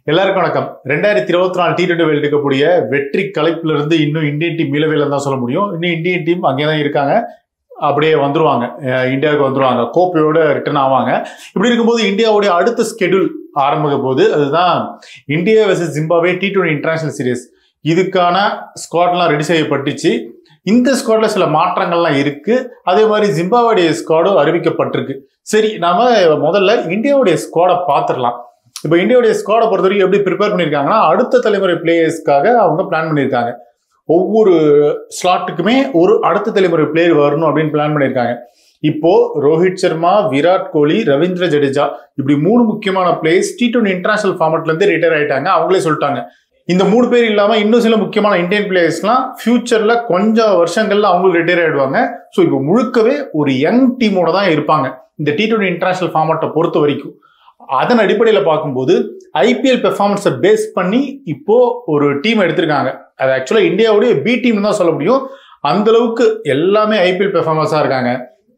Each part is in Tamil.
எல்லாருக்கும் வணக்கம் ரெண்டாயிரத்தி இருபத்தி நாலு டி டுவெண்டி வேர்ல்டு கப்புடைய வெற்றி கலைப்புல இருந்து இன்னும் இந்தியன் டீம் மீளவே இல்லைன்னு தான் சொல்ல முடியும் இன்னும் இந்தியன் டீம் அங்கே தான் இருக்காங்க அப்படியே வந்துருவாங்க அஹ் இந்தியாவுக்கு வந்துருவாங்க கோப்பையோட ரிட்டர்ன் ஆவாங்க இப்படி இருக்கும்போது இந்தியாவுடைய அடுத்த ஸ்கெடியூல் ஆரம்பிக்க போது அதுதான் India versus Zimbabwe T twenty international series இதுக்கான ஸ்குவாட்லாம் ரெடி செய்யப்பட்டுச்சு இந்த ஸ்குவாட்ல சில மாற்றங்கள்லாம் இருக்கு அதே மாதிரி ஜிம்பாவுடைய ஸ்குவாடும் அறிவிக்கப்பட்டிருக்கு சரி நாம முதல்ல இந்தியாவுடைய ஸ்குவாடை பார்த்துடலாம் இப்போ இந்தியாவுடைய ஸ்குவாடை பொறுத்த வரைக்கும் எப்படி ப்ரிப்பேர் பண்ணியிருக்காங்கன்னா அடுத்த தலைமுறை பிளேயர்ஸ்க்காக அவங்க பிளான் பண்ணியிருக்காங்க ஒவ்வொரு ஸ்லாட்டுக்குமே ஒரு அடுத்த தலைமுறை பிளேயர் வரணும் அப்படின்னு பிளான் பண்ணியிருக்காங்க இப்போ ரோஹித் சர்மா விராட் கோலி ரவீந்திர ஜடேஜா இப்படி மூணு முக்கியமான பிளேயர்ஸ் டி டுவெண்டி இன்டர்நேஷனல் ஃபார்மெட்ல இருந்து ரிட்டையர் ஆயிட்டாங்க அவங்களே சொல்லிட்டாங்க இந்த மூணு பேர் இல்லாம இன்னும் சில முக்கியமான இந்தியன் பிளேயர்ஸ்லாம் ஃபியூச்சர்ல கொஞ்சம் வருஷங்கள்ல அவங்களும் ரிட்டையர் ஆயிடுவாங்க ஸோ இப்போ முழுக்கவே ஒரு யங் டீமோட தான் இருப்பாங்க இந்த டி டுவெண்டி இன்டர்நேஷனல் ஃபார்மெட்டை பொறுத்த வரைக்கும் அதன் அடிப்படையில் பார்க்கும்போது ஐபிஎல் பெர்ஃபார்மன்ஸை பேஸ் பண்ணி இப்போ ஒரு டீம் எடுத்திருக்காங்க அது ஆக்சுவலாக இந்தியாவுடைய பி டீம் தான் சொல்ல முடியும் அந்த அளவுக்கு எல்லாமே ஐபிஎல் பெர்ஃபார்மன்ஸாக இருக்காங்க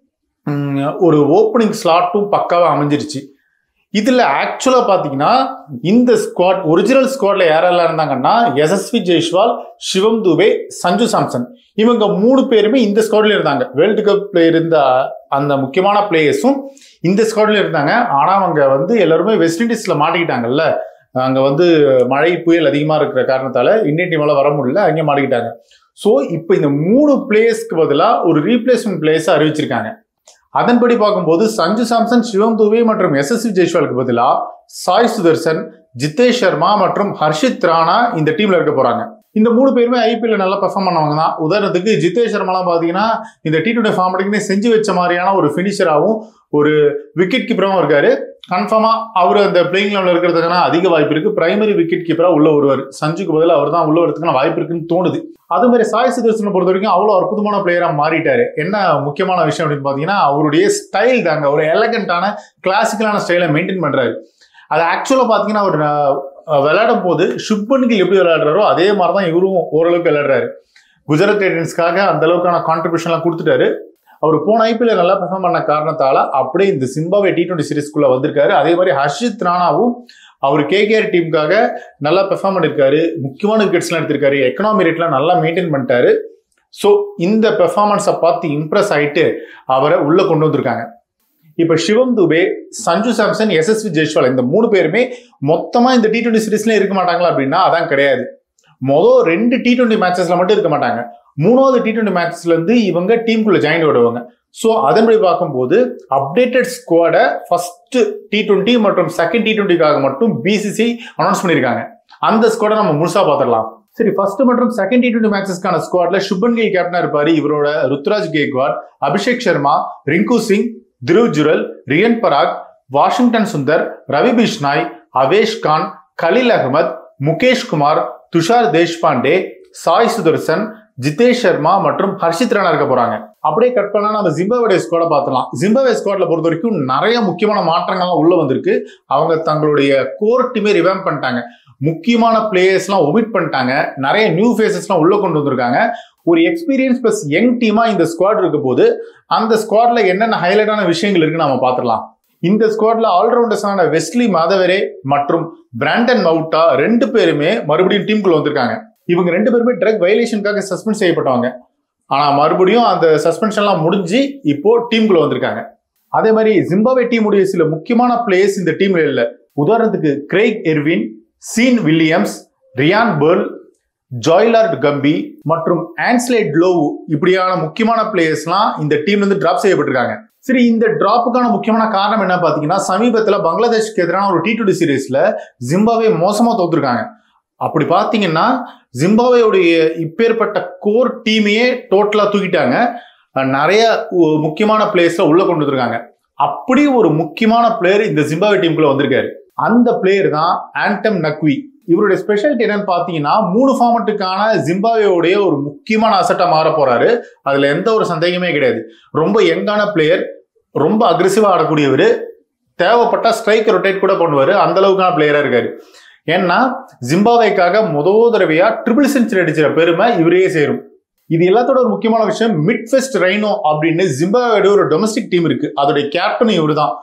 உம், ஒரு ஓப்பனிங் ஸ்லாட்டும் பக்காவாக அமைஞ்சிருச்சு இதில் ஆக்சுவலாக பார்த்தீங்கன்னா இந்த ஸ்குவாட் ஒரிஜினல் ஸ்குவாட்ல யாரெல்லாம் இருந்தாங்கன்னா எஸ்எஸ்வி ஜெய்ஷ்வால் சிவம் துபே சஞ்சு சாம்சன் இவங்க மூணு பேருமே இந்த ஸ்குவாட்ல இருந்தாங்க வேர்ல்டு கப்ல இருந்த அந்த முக்கியமான பிளேயர்ஸும் இந்த ஸ்குவாட்ல இருந்தாங்க ஆனால் அவங்க வந்து எல்லாருமே வெஸ்ட் இண்டீஸ்ல மாட்டிக்கிட்டாங்கல்ல அங்கே வந்து மழை புயல் அதிகமாக இருக்கிற காரணத்தால இந்தியன் டீமால வர முடியல அங்கே மாட்டிக்கிட்டாங்க ஸோ இப்போ இந்த மூணு பிளேயர்ஸ்க்கு பதிலாக ஒரு ரீப்ளேஸ்மெண்ட் பிளேயர்ஸை அறிவிச்சிருக்காங்க அதன்படி பார்க்கும்போது சஞ்சு சாம்சன் சிவம் துபே மற்றும் எஸ்எஸ்வி ஜெய்ஷ்வாலுக்கு பதிலாக சாய் சுதர்சன் ஜிதேஷ் சர்மா மற்றும் ஹர்ஷித் ராணா இந்த டீம்ல இருக்க போறாங்க இந்த மூணு பேருமே ஐபிஎல்ல நல்லா பெர்ஃபார்ம் பண்ணவங்க தான் உதாரணத்துக்கு ஜிதேஷ் சர்மாலாம் பார்த்தீங்கன்னா இந்த டி டுவெண்டி ஃபார்மேட்டுக்குனே செஞ்சு வச்ச மாதிரியான ஒரு ஃபினிஷராகவும் ஒரு விக்கெட் கீப்பராகவும் இருக்காரு கன்ஃபார்மா அவர் அந்த பிளேயிங் லெவலில் இருக்கிறதுக்கான அதிக வாய்ப்பு இருக்கு பிரைமரி விக்கெட் கீப்பரா உள்ள வருவார் சஞ்சுக்கு பதிலாக அவர் தான் உள்ள வரதுக்கான வாய்ப்பு இருக்குன்னு தோணுது அதே மாதிரி சாய் சுதர்சனை பொறுத்த வரைக்கும் அவ்வளோ அற்புதமான பிளேயரா மாறிட்டாரு என்ன முக்கியமான விஷயம் அப்படின்னு பார்த்தீங்கன்னா அவருடைய ஸ்டைல் தாங்க ஒரு எலகண்டான கிளாசிக்கலான ஸ்டைலை மெயின்டைன் பண்றாரு அது ஆக்சுவலாக பார்த்தீங்கன்னா அவர் அஹ், விளையாடும் போது சுப்மன் கில் எப்படி விளையாடுறாரோ அதே மாதிரி தான் இவரும் ஓரளவுக்கு விளையாடுறாரு குஜராத் டைட்டன்ஸ்க்காக அந்த அளவுக்கான கான்ட்ரிபியூஷன்லாம் கொடுத்துட்டாரு அவர் போன ஐபிஎல் நல்லா பெர்ஃபார்ம் பண்ண காரணத்தால அப்படியே இந்த சிம்பாவே டி டுவெண்ட்டி சீரிஸ்குள்ள வந்திருக்காரு அதே மாதிரி ஹர்ஷித் ராணாவும் அவர் கேகேஆர் டீமுக்காக நல்லா பெர்ஃபார்ம் பண்ணியிருக்காரு முக்கியமான விக்கெட்ஸ்லாம் எடுத்திருக்காரு எக்கனாமி ரேட்லாம் நல்லா மெயின்டைன் பண்ணிட்டாரு ஸோ இந்த பெர்ஃபார்மன்ஸை பார்த்து இம்ப்ரெஸ் ஆயிட்டு அவரை உள்ள கொண்டு வந்திருக்காங்க இப்போ சிவம் துபே சஞ்சு சாம்சன் எஸ்எஸ்வி ஜெய்ஷ்வால் இந்த மூணு பேருமே மொத்தமா இந்த டி டுவெண்ட்டி சீரீஸ்ல இருக்க மாட்டாங்களா அப்படின்னா அதான் கிடையாது மொதல் ரெண்டு டி டுவெண்ட்டி மேட்சஸ்ல மட்டும் இருக்க மாட்டாங்க மூணாவது டி டுவெண்ட்டி மேட்ச்ல இருந்து இவங்க டீமுக்குள்ள ஜாயின் விடுவாங்க ஸோ அதன்படி பார்க்கும்போது அப்டேட்டட் ஸ்குவாடை ஃபர்ஸ்ட் டி டுவெண்ட்டி மற்றும் செகண்ட் டி டுவெண்ட்டிக்காக மட்டும் பிசிசி அனௌன்ஸ் பண்ணியிருக்காங்க அந்த ஸ்குவாடை நம்ம முழுசா பார்த்துடலாம் சரி ஃபர்ஸ்ட் மற்றும் செகண்ட் டி டுவெண்ட்டி மேட்சஸ்க்கான ஸ்குவாட்ல சுபன் கில் கேப்டனா இருப்பாரு இவரோட ருத்ராஜ் கேக்வாட் அபிஷேக் சர்மா ரிங்கு சிங் திருவ் ஜுரல் ரியன் பராக் வாஷிங்டன் சுந்தர் ரவி பிஷ்னாய் அவேஷ் கான் கலில் அகமத் முகேஷ் குமார் துஷார் தேஷ்பாண்டே சாய் சுதர்சன் ஜிதேஷ் சர்மா மற்றும் ஹர்ஷித் ராணா இருக்க போறாங்க அப்படியே கட் பண்ணா நம்ம ஜிம்பாவே ஸ்குவாட பார்த்தலாம் ஜிம்பாவே ஸ்குவாட்ல பொறுத்த வரைக்கும் நிறைய முக்கியமான மாற்றங்கள்லாம் உள்ள வந்திருக்கு அவங்க தங்களுடைய கோர் டீமே ரிவாம் பண்ணிட்டாங்க முக்கியமான பிளேயர்ஸ்லாம் ஒமிட் பண்ணிட்டாங்க நிறைய நியூ ஃபேஸஸ்லாம் உள்ள கொண்டு வந்திருக்காங்க ஒரு எக்ஸ்பீரியன்ஸ் பிளஸ் யங் டீமா இந்த ஸ்குவாட் இருக்க போது அந்த ஸ்குவாட்ல என்னென்ன ஹைலைட்டான விஷயங்கள் இருக்குன்னு நம்ம பார்த்துடலாம் இந்த ஸ்குவாட்ல ஆல்ரவுண்டர்ஸான வெஸ்லி மாதவரே மற்றும் பிராண்டன் மவுட்டா ரெண்டு பேருமே மறுபடியும் டீமுக்குள்ள வந்திருக்காங்க இவங்க ரெண்டு பேருமே ட்ரக் வயலேஷனுக்காக சஸ்பெண்ட் செய்யப்பட்டவங்க ஆனா மறுபடியும் அந்த சஸ்பென்ஷன்லாம் முடிஞ்சு இப்போ டீமுக்குள்ள வந்திருக்காங்க அதே மாதிரி ஜிம்பாவே டீமுடைய சில முக்கியமான பிளேயர்ஸ் இந்த டீம்ல இல்ல உதாரணத்துக்கு Craig Ervine Sean Williams Ryan Burl Joylord Gumbie மற்றும் ஆன்ஸ்லேட் லோவு இப்படியான முக்கியமான பிளேயர்ஸ்லாம் இந்த டீம்ல இருந்து டிராப் செய்யப்பட்டிருக்காங்க சரி இந்த டிராப்புக்கான முக்கியமான காரணம் என்ன பாத்தீங்கன்னா சமீபத்துல பங்களாதேஷ்க்கு எதிரான ஒரு டி டுவெண்டி சீரீஸ்ல ஜிம்பாவே மோசமா தோத்துருக்காங்க அப்படி பாத்தீங்கன்னா ஜிம்பாவேவுடைய இப்பேற்பட்ட கோர் டீமையே டோட்டலா தூக்கிட்டாங்க அஹ் நிறைய உ- முக்கியமான பிளேயர்ஸ்ல உள்ள கொண்டு வந்திருக்காங்க அப்படி ஒரு முக்கியமான பிளேயர் இந்த ஜிம்பாவே டீமுக்குள்ள வந்திருக்காரு அந்த பிளேயர் தான் ஆண்டம் நக்வி இவருடைய ஸ்பெஷாலிட்டி என்னன்னு பாத்தீங்கன்னா மூணு ஃபார்மட்டுக்கான ஜிம்பாவேவுடைய ஒரு முக்கியமான அசட்டா மாற போறாரு அதுல எந்த ஒரு சந்தேகமே கிடையாது ரொம்ப யங்கான பிளேயர் ரொம்ப அக்ரெசிவா ஆடக்கூடியவர் தேவைப்பட்டா ஸ்ட்ரைக் ரொட்டேட் கூட பண்ணுவாரு அந்த அளவுக்கான பிளேயரா இருக்காரு ஏன்னா ஜிம்பாவேக்காக முதல் தடவையா ட்ரிபிள் செஞ்சுரி அடிச்சிற பெருமை இவரையே சேரும் இது எல்லாத்தோட ஒரு முக்கியமான விஷயம் மிட் ஃபெஸ்ட் ரைனோ அப்படின்னு ஜிம்பாவேட ஒரு டொமஸ்டிக் டீம் இருக்கு அதோடைய கேப்டன் இவரு தான்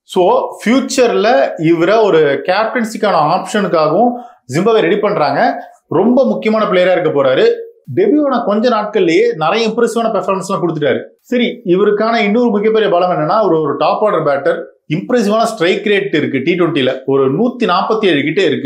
ஸோ ஃபியூச்சர்ல இவரை ஒரு கேப்டன்சிக்கான ஆப்ஷனுக்காகவும் ஜிம்பாவே ரெடி பண்றாங்க ரொம்ப முக்கியமான பிளேயரா இருக்க போறாரு டெபியூன கொஞ்ச நாட்கள்லயே நிறைய இம்ப்ரெசிவான பெர்ஃபார்மன்ஸ்லாம் கொடுத்துட்டாரு சரி இவருக்கான இன்னொரு மிகப்பெரிய பலம் என்னன்னா ஒரு ஒரு டாப் ஆர்டர் பேட்டர் இம்ப்ரெசிவான ஸ்ட்ரைக் ரேட் இருக்கு டி டுவெண்ட்டில ஒரு நூத்தி நாற்பத்தி ஏழு கிட்டே இருக்கு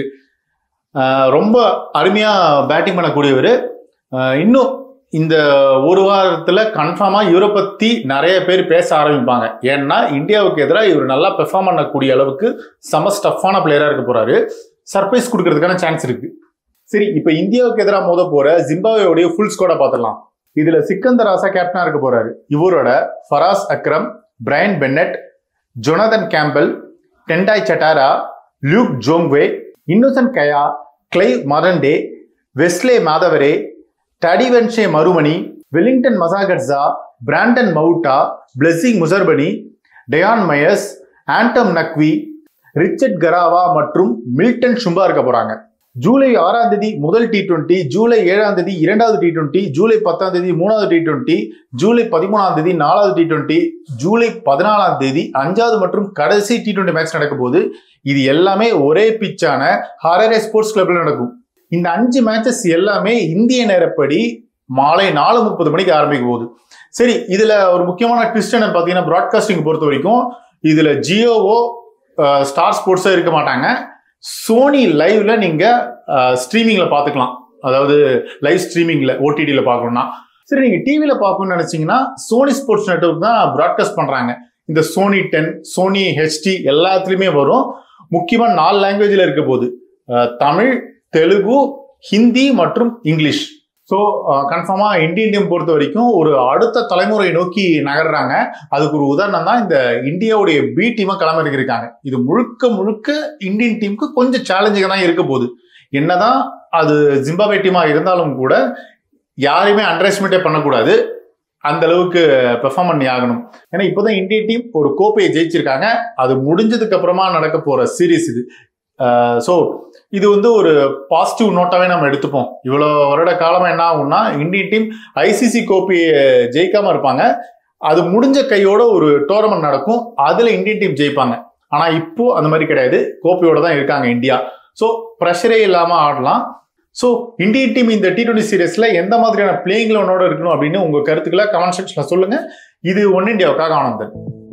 ஆஹ் ரொம்ப அருமையா பேட்டிங் பண்ணக்கூடியவர் ஆஹ் இன்னும் இந்த ஒரு வாரத்துல கன்ஃபார்மா இவரை பத்தி நிறைய பேர் பேச ஆரம்பிப்பாங்க ஏன்னா இந்தியாவுக்கு எதிராக இவர் நல்லா பெர்ஃபார்ம் பண்ணக்கூடிய அளவுக்கு செம ஸ்டஃப்பான பிளேயரா இருக்க போறாரு சர்ப்ரைஸ் கொடுக்கறதுக்கான சான்ஸ் இருக்கு சரி இப்போ இந்தியாவுக்கு எதிராக மோத போற ஜிம்பாவேவுடைய ஃபுல் ஸ்கோடா பார்த்துடலாம் இதுல சிக்கந்தர் ராசா கேப்டனா இருக்க போறாரு இவரோட Faraz Akram Brian Bennett Jonathan Campbell Tendai Chatara Luke Jongwe Innocent Kaia Clive Madande Wessly Madhevere Tadiwanashe Marumani Wellington Masakadza Brandon Mavuta Blessing Muzarabani Dion Myers Antum Naqvi Richard Ngarava மற்றும் மில்டன் ஷும்பா இருக்க போறாங்க ஜூலை ஆறாம் தேதி முதல் டி டுவெண்ட்டி ஜூலை ஏழாம் தேதி இரண்டாவது டி டுவெண்ட்டி ஜூலை பத்தாம் தேதி மூணாவது டி டுவெண்ட்டி ஜூலை பதிமூணாம் தேதி நாலாவது டி டுவெண்ட்டி ஜூலை பதினாலாம் தேதி அஞ்சாவது மற்றும் கடைசி டி டுவெண்ட்டி மேட்ச் நடக்க போது இது எல்லாமே ஒரே பிச்சான ஹரரே ஸ்போர்ட்ஸ் கிளப்ல நடக்கும் இந்த அஞ்சு மேட்சஸ் எல்லாமே இந்திய நேரப்படி மாலை நாலு முப்பது மணிக்கு ஆரம்பிக்க போகுது சரி இதுல ஒரு முக்கியமான ட்விஸ்ட் என்னன்னு பாத்தீங்கன்னா ப்ராட்காஸ்டிங் பொறுத்த வரைக்கும் இதுல ஜியோவோ ஸ்டார் ஸ்போர்ட்ஸோ இருக்க மாட்டாங்க சோனி லைவ்ல நீங்க ஸ்ட்ரீமிங்ல பாத்துக்கலாம் அதாவது லைவ் ஸ்ட்ரீமிங்ல ஓடிடியில பார்க்கணும்னா சரி நீங்க டிவியில பார்க்கணும்னு நினைச்சீங்கன்னா சோனி ஸ்போர்ட்ஸ் நெட்ஒர்க் தான் ப்ராட்காஸ்ட் பண்றாங்க இந்த சோனி டென் சோனி ஹெச்டி எல்லாத்துலயுமே வரும் முக்கியமா நாலு லாங்குவேஜ்ல இருக்க போகுது அஹ், தமிழ் தெலுங்கு ஹிந்தி மற்றும் இங்கிலீஷ் ஸோ கன்ஃபார்மாக இந்தியன் டீம் பொறுத்த வரைக்கும் ஒரு அடுத்த தலைமுறை நோக்கி நகர்றாங்க அதுக்கு ஒரு உதாரணம் தான் இந்த இந்தியாவுடைய பி டீமை களமிறக்கிருக்காங்க இது முழுக்க முழுக்க இந்தியன் டீமுக்கு கொஞ்சம் சேலஞ்சிங்காக தான் இருக்க போகுது என்னதான் அது ஜிம்பாபே டீமாக இருந்தாலும் கூட யாரையுமே அண்டர் எஸ்டிமேட்டே பண்ணக்கூடாது அந்த அளவுக்கு பெர்ஃபார்ம் பண்ணி ஆகணும் ஏன்னா இப்போதான் இந்தியன் டீம் ஒரு கோப்பையை ஜெயிச்சிருக்காங்க அது முடிஞ்சதுக்கு அப்புறமா நடக்க போற சீரீஸ் இது ஸோ இது வந்து ஒரு பாசிட்டிவ் நோட்டாவே நம்ம எடுத்துப்போம் இவ்வளோ வருட காலமா என்ன ஆகும்னா இந்தியன் டீம் ஐசிசி கோப்பையை ஜெயிக்காம இருப்பாங்க அது முடிஞ்ச கையோட ஒரு டோர்னமெண்ட் நடக்கும் அதுல இந்தியன் டீம் ஜெயிப்பாங்க ஆனா இப்போ அந்த மாதிரி கிடையாது கோப்பையோட தான் இருக்காங்க இந்தியா ஸோ ப்ரெஷரே இல்லாம ஆடலாம் ஸோ இந்தியன் டீம் இந்த டி டுவெண்ட்டி சீரீஸ்ல எந்த மாதிரியான பிளேயிங் லெவனோட இருக்கணும் அப்படின்னு உங்க கருத்துக்களை கமெண்ட் செக்ஷன்ல சொல்லுங்க இது ஒன் இந்தியாவுக்காக ஆனந்தன்